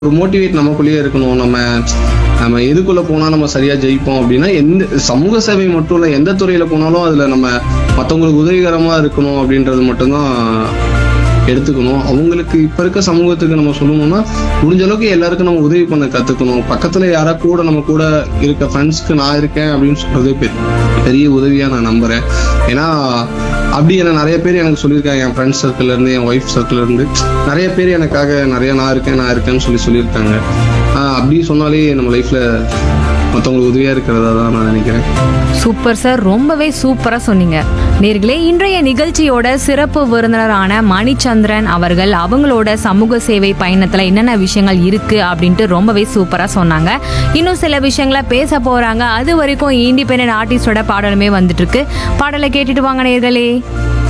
ஒரு மோட்டிவேட் நமக்குள்ளேயே இருக்கணும் நம்ம நம்ம எதுக்குள்ள போனா நம்ம சரியா ஜெயிப்போம் அப்படின்னா எந்த சமூக சேவை மட்டும் இல்ல எந்த துறையில போனாலும் அதுல நம்ம மத்தவங்களுக்கு உதவிகரமா இருக்கணும் அப்படின்றது மட்டும்தான் எடுத்துக்கணும் அவங்களுக்கு இப்ப இருக்க சமூகத்துக்கு நம்ம சொல்லணும்னா முடிஞ்ச அளவுக்கு எல்லாருக்கும் நம்ம உதவி பண்ண கத்துக்கணும் பக்கத்துல யாரா கூட நம்ம கூட இருக்க ஃப்ரெண்ட்ஸ்க்கு நான் இருக்கேன் அப்படின்னு சொல்றதே பெரிய பெரிய உதவியா நான் நம்புறேன் ஏன்னா அப்படி என்ன நிறைய பேர் எனக்கு சொல்லியிருக்காங்க என் ஃப்ரெண்ட்ஸ் சர்க்கிள்ல இருந்து என் ஒய்ஃப் சர்க்கிள்ல இருந்து நிறைய பேர் எனக்காக நிறைய நான் இருக்கேன் நான் இருக்கேன்னு சொல்லி சொல்லியிருக்காங்க ஆஹ் அப்படி சொன்னாலே நம்ம லைஃப்ல மற்றவங்களுக்கு உதவியா இருக்கிறதா தான் நான் நினைக்கிறேன் சூப்பர் சார் ரொம்பவே சூப்பரா சொன்னீங்க நேர்களே இன்றைய நிகழ்ச்சியோட சிறப்பு விருந்தினரான மணிச்சந்திரன் அவர்கள் அவங்களோட சமூக சேவை பயணத்துல என்னென்ன விஷயங்கள் இருக்கு அப்படின்ட்டு ரொம்பவே சூப்பரா சொன்னாங்க இன்னும் சில விஷயங்களை பேச போறாங்க அது வரைக்கும் இண்டிபெண்டன்ட் ஆர்டிஸ்டோட பாடலுமே வந்துட்டு இருக்கு பாடலை கேட்டுட்டு வாங்க நேர்களே